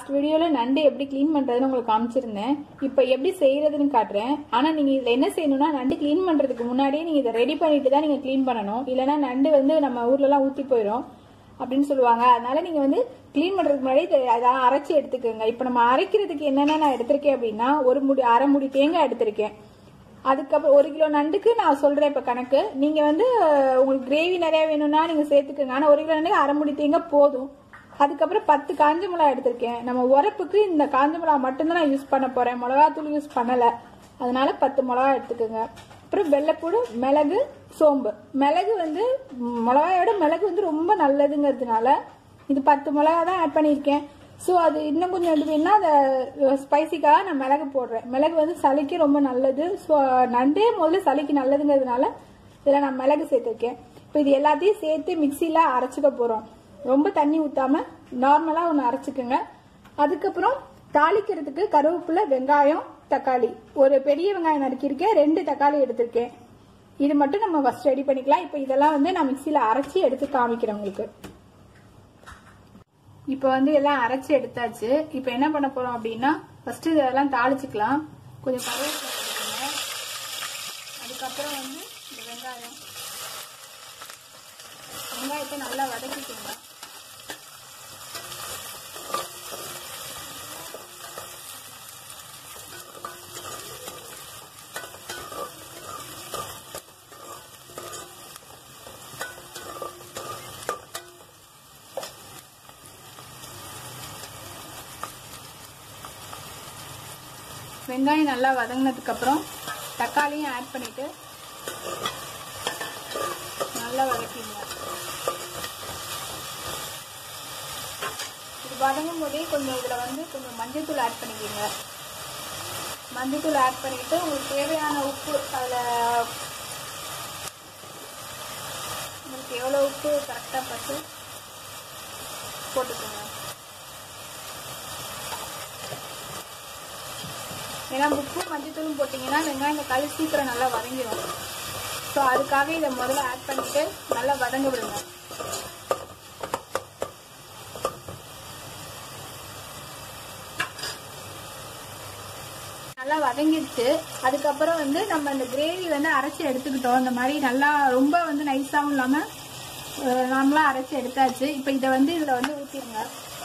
வீடியோவில் நண்டு எப்படி க்ளீன் பண்ணுறதுன்னு உங்களுக்கு காமிச்சிருந்தேன் இப்போ எப்படி செய்கிறதுன்னு காட்டுறேன் ஆனால் நீங்கள் இதில் என்ன செய்யணும்னா நண்டு க்ளீன் பண்ணுறதுக்கு முன்னாடியே நீங்கள் இதை ரெடி பண்ணிட்டு தான் நீங்கள் க்ளீன் பண்ணணும் இல்லைன்னா நண்டு வந்து நம்ம ஊர்லலாம் ஊற்றி போயிடும் அப்படின்னு சொல்லுவாங்க அதனால நீங்கள் வந்து க்ளீன் பண்ணுறதுக்கு முன்னாடி இதை அதான் அரைச்சி எடுத்துக்கோங்க இப்போ நம்ம அரைக்கிறதுக்கு என்னென்ன நான் எடுத்திருக்கேன் அப்படின்னா ஒரு முடி அரை முடி தேங்காய் எடுத்திருக்கேன் அதுக்கப்புறம் ஒரு கிலோ நண்டுக்கு நான் சொல்றேன் இப்ப கணக்கு நீங்க வந்து அஹ், உங்களுக்கு கிரேவி நிறைய வேணும்னா நீங்க சேர்த்துக்கோங்க ஆனா ஒரு கிலோ நண்டுக்கு அரை முடி தேங்காய் போதும் அதுக்கப்புறம் பத்து காஞ்ச மிளகா எடுத்திருக்கேன் நம்ம உரப்புக்கு இந்த காஞ்ச மிளகா மட்டும்தான் நான் யூஸ் பண்ண போறேன் மிளகாத்தூள் யூஸ் பண்ணல அதனால பத்து மிளகா எடுத்துக்கோங்க அப்புறம் வெள்ளைப்பூடு மிளகு சோம்பு மிளகு வந்து ம், மிளகாயோட மிளகு வந்து ரொம்ப நல்லதுங்கிறதுனால இது பத்து மிளகா தான் ஆட் பண்ணியிருக்கேன் ஸோ அது இன்னும் கொஞ்சம் இது வேணும்னா அதை ஸ்பைசிக்காக நான் மிளகு போடுறேன் மிளகு வந்து சளிக்கு ரொம்ப நல்லது ஸோ நண்டே முதல்ல சளிக்கு நல்லதுங்கிறதுனால இதில் நான் மிளகு சேர்த்துருக்கேன் இப்போ இது எல்லாத்தையும் சேர்த்து மிக்சியில் அரைச்சிக்க போகிறோம் ரொம்ப தண்ணி ஊற்றாம நார்மலாக ஒன்று அரைச்சிக்கோங்க அதுக்கப்புறம் தாளிக்கிறதுக்கு கருவேப்பிலை வெங்காயம் தக்காளி ஒரு பெரிய வெங்காயம் நறுக்கியிருக்கேன் ரெண்டு தக்காளி எடுத்திருக்கேன் இது மட்டும் நம்ம ஃபர்ஸ்ட் ரெடி பண்ணிக்கலாம் இப்போ இதெல்லாம் வந்து நான் மிக்சியில் அரைச்சி எடுத்து காமிக்கிறேன் உங்களுக்கு இப்போ வந்து எல்லாம் அரைச்சி எடுத்தாச்சு இப்போ என்ன பண்ண போறோம் அப்படின்னா ஃபர்ஸ்ட் இதெல்லாம் தாளிச்சுக்கலாம் கொஞ்சம் கருவேப்பிலை போட்டுக்கோங்க அதுக்கப்புறம் வந்து இந்த வெங்காயம் வெங்காயத்தை நல்லா வதக்கிக்கோங்க வெங்காயம் நல்லா வதங்கினதுக்கு அப்புறம் தக்காளியும் ஆட் பண்ணிட்டு நல்லா வதக்கிடுங்க இது வதங்கும் போதே கொஞ்சம் இதில் வந்து கொஞ்சம் மஞ்சள்தூள் ஆட் பண்ணிக்கோங்க மஞ்சள்தூள் ஆட் பண்ணிட்டு உங்களுக்கு தேவையான உப்பு அதில் உங்களுக்கு எவ்வளோ உப்பு கரெக்டாக பார்த்து போட்டுக்கோங்க ஏன்னா உப்பு மஞ்சத்தூளும் போட்டிங்கன்னா வெங்காயம் தக்காளி சீக்கிரம் நல்லா வதங்கிடும் ஸோ அதுக்காக இதை முதல்ல ஆட் பண்ணிட்டு நல்லா வதங்க விடுங்க நல்லா வதங்கிடுச்சு அதுக்கப்புறம் வந்து நம்ம இந்த கிரேவி வந்து அரைச்சி எடுத்துக்கிட்டோம் இந்த மாதிரி நல்லா ரொம்ப வந்து நைஸாகவும் இல்லாமல் நார்மலாக அரைச்சி எடுத்தாச்சு இப்போ இதை வந்து இதில் வந்து ஊற்றிடுங்க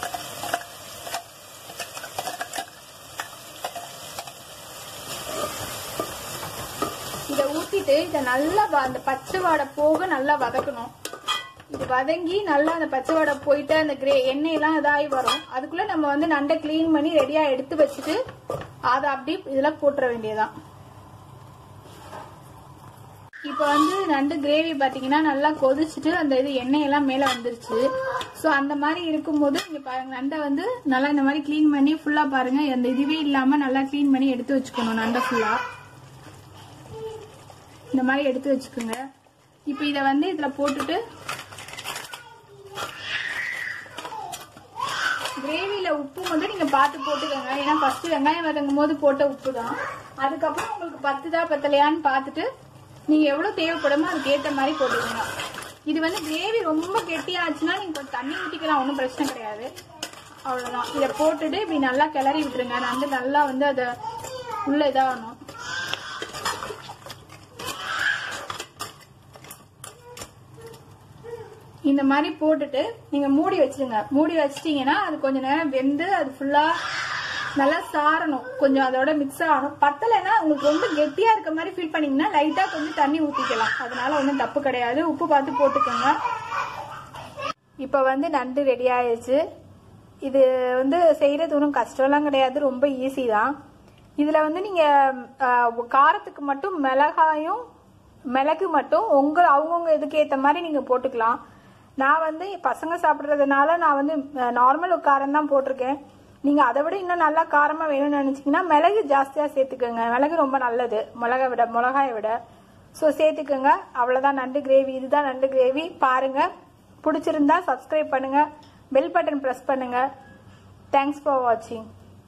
இதை ஊத்திட்டு இதை நல்லா வ- அந்த பச்சை வாடை போக நல்லா வதக்கணும் இது வதங்கி நல்லா அந்த பச்சை வாடை போயிட்டு அந்த கிரே எண்ணெயெல்லாம் இதாகி வரும் அதுக்குள்ள நம்ம வந்து நண்டை க்ளீன் பண்ணி ரெடியா எடுத்து வச்சுட்டு அதை அப்படியே இதுல போட்டுற வேண்டியதுதான் இப்போ வந்து நண்டு கிரேவி பார்த்தீங்கன்னா நல்லா கொதிச்சுட்டு அந்த இது எண்ணெயெல்லாம் மேலே வந்துருச்சு ஸோ அந்த மாதிரி இருக்கும்போது இங்கே பாருங்க நண்டை வந்து நல்லா இந்த மாதிரி க்ளீன் பண்ணி ஃபுல்லாக பாருங்க அந்த இதுவே இல்லாமல் நல்லா க்ளீன் பண்ணி எடுத்து வச்சுக்கணும் நண்டை ஃபுல்லாக இந்த மாதிரி எடுத்து வச்சுக்கோங்க இப்போ இதை வந்து இதில் போட்டுட்டு கிரேவியில் உப்பு வந்து நீங்கள் பார்த்து போட்டுக்கோங்க ஏன்னா ஃபர்ஸ்ட் வெங்காயம் வதங்கும் போது போட்ட உப்பு தான் அதுக்கப்புறம் உங்களுக்கு பத்துதா பத்தலையான்னு பார்த்துட்டு நீங்கள் எவ்வளோ தேவைப்படுமோ அதுக்கு ஏற்ற மாதிரி போட்டுக்கோங்க இது வந்து கிரேவி ரொம்ப கெட்டியாச்சுன்னா நீங்கள் கொஞ்சம் தண்ணி ஊற்றிக்கலாம் ஒன்றும் பிரச்சனை கிடையாது அவ்வளோதான் இதை போட்டுட்டு இப்படி நல்லா கிளறி விட்டுருங்க நண்டு நல்லா வந்து அதை உள்ள இதாகணும் இந்த மாதிரி போட்டுட்டு நீங்க மூடி வச்சிருங்க மூடி வச்சிட்டீங்கன்னா அது கொஞ்ச நேரம் வெந்து அது ஃபுல்லா நல்லா சாரணும் கொஞ்சம் அதோட மிக்ஸ் ஆகணும் பத்தலைன்னா உங்களுக்கு ரொம்ப கெட்டியா இருக்க மாதிரி ஃபீல் பண்ணீங்கன்னா லைட்டா கொஞ்சம் தண்ணி ஊத்திக்கலாம் அதனால ஒன்றும் தப்பு கிடையாது உப்பு பார்த்து போட்டுக்கோங்க இப்போ வந்து நண்டு ரெடி ஆயிடுச்சு இது வந்து செய்யறது ஒன்றும் கஷ்டம்லாம் கிடையாது ரொம்ப ஈஸி தான் இதில் வந்து நீங்கள் காரத்துக்கு மட்டும் மிளகாயும் மிளகு மட்டும் உங்கள் அவங்கவுங்க இதுக்கு ஏற்ற மாதிரி நீங்கள் போட்டுக்கலாம் நான் வந்து பசங்க சாப்பிட்றதுனால நான் வந்து நார்மல் காரம் தான் போட்டிருக்கேன் நீங்கள் அதை விட இன்னும் நல்லா காரமாக வேணும்னு நினச்சிங்கன்னா மிளகு ஜாஸ்தியாக சேர்த்துக்கோங்க மிளகு ரொம்ப நல்லது மிளகை விட மிளகாயை விட ஸோ சேர்த்துக்கோங்க அவ்வளோதான் நண்டு கிரேவி இதுதான் நண்டு கிரேவி பாருங்கள் பிடிச்சிருந்தா சப்ஸ்கிரைப் பண்ணுங்கள் பெல் பட்டன் ப்ரெஸ் பண்ணுங்கள் தேங்க்ஸ் ஃபார் வாட்சிங்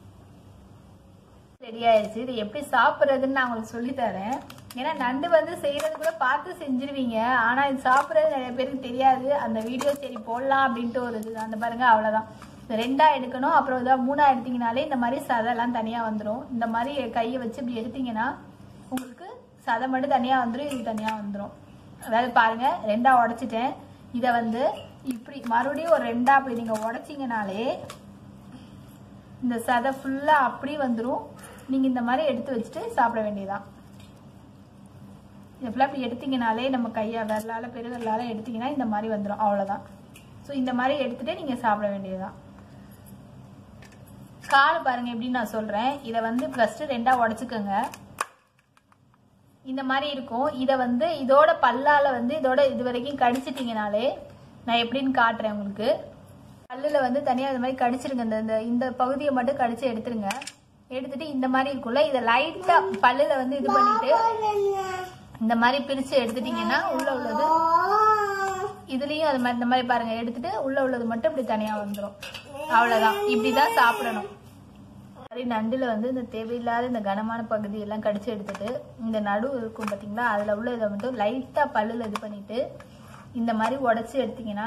ரெடி ஆயிடுச்சு இது எப்படி சாப்பிட்றதுன்னு நான் உங்களுக்கு சொல்லி தரேன் ஏன்னா நண்டு வந்து செய்யறது கூட பார்த்து செஞ்சிருவீங்க ஆனா இது சாப்பிட்றது நிறைய பேருக்கு தெரியாது அந்த வீடியோ சரி போடலாம் அப்படின்ட்டு ஒரு இது அந்த பாருங்க அவ்வளவுதான் இது ரெண்டா எடுக்கணும் அப்புறம் இதாக மூணா எடுத்தீங்கனாலே இந்த மாதிரி சதைலாம் தனியாக வந்துடும் இந்த மாதிரி கையை வச்சு இப்படி எடுத்தீங்கன்னா உங்களுக்கு சதை மட்டும் தனியாக வந்துடும் இது தனியாக வந்துடும் அதாவது பாருங்க ரெண்டா உடைச்சிட்டேன் இதை வந்து இப்படி மறுபடியும் ஒரு ரெண்டா அப்படி நீங்கள் உடைச்சிங்கனாலே இந்த சதை ஃபுல்லாக அப்படி வந்துடும் நீங்கள் இந்த மாதிரி எடுத்து வச்சுட்டு சாப்பிட வேண்டியதுதான் இதை ஃபுல்லாக இப்படி எடுத்தீங்கனாலே நம்ம கையை விரலால பெருவிரலால எடுத்தீங்கன்னா இந்த மாதிரி வந்துடும் அவ்வளோதான் ஸோ இந்த மாதிரி எடுத்துட்டு நீங்கள் சாப்பிட வேண்டியதுதான் கால் பாருங்க எப்படின்னு நான் சொல்கிறேன் இதை வந்து ஃபஸ்ட்டு ரெண்டாக உடச்சிக்கோங்க இந்த மாதிரி இருக்கும் இதை வந்து இதோட பல்லால வந்து இதோட இது வரைக்கும் கடிச்சிட்டிங்கனாலே நான் எப்படின்னு காட்டுறேன் உங்களுக்கு பல்லில் வந்து தனியாக இந்த மாதிரி கடிச்சிருங்க இந்த இந்த இந்த பகுதியை மட்டும் கடிச்சு எடுத்துருங்க எடுத்துட்டு இந்த மாதிரி இருக்கும்ல இதை லைட்டாக பல்லில் வந்து இது பண்ணிட்டு இந்த மாதிரி பிரித்து எடுத்துட்டீங்கன்னா உள்ள உள்ளது இதுலேயும் அது மாதிரி இந்த மாதிரி பாருங்க எடுத்துட்டு உள்ள உள்ளது மட்டும் இப்படி தனியாக வந்துடும் அவ்வளோதான் இப்படி தான் சாப்பிடணும் மாதிரி நண்டில் வந்து இந்த தேவையில்லாத இந்த கனமான பகுதி எல்லாம் கடிச்சு எடுத்துட்டு இந்த நடு இருக்கும் பார்த்தீங்களா அதில் உள்ள இதை மட்டும் லைட்டாக பல்லில் இது பண்ணிட்டு இந்த மாதிரி உடச்சி எடுத்தீங்கன்னா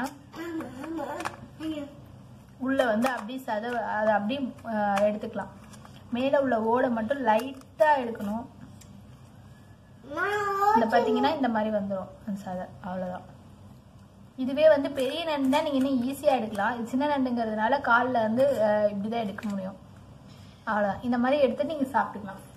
உள்ள வந்து அப்படியே சத அதை அப்படியே அஹ், எடுத்துக்கலாம் மேலே உள்ள ஓடை மட்டும் லைட்டாக எடுக்கணும் இந்த பார்த்தீங்கன்னா இந்த மாதிரி வந்துடும் அந்த சதை அவ்வளோதான் இதுவே வந்து பெரிய நண்டு தான் நீங்கள் இன்னும் ஈஸியாக எடுக்கலாம் இது சின்ன நண்டுங்கிறதுனால காலில் வந்து அஹ், இப்படி தான் எடுக்க முடியும் அவ்வளோதான் இந்த மாதிரி எடுத்து நீங்கள் சாப்பிட்டுக்கலாம்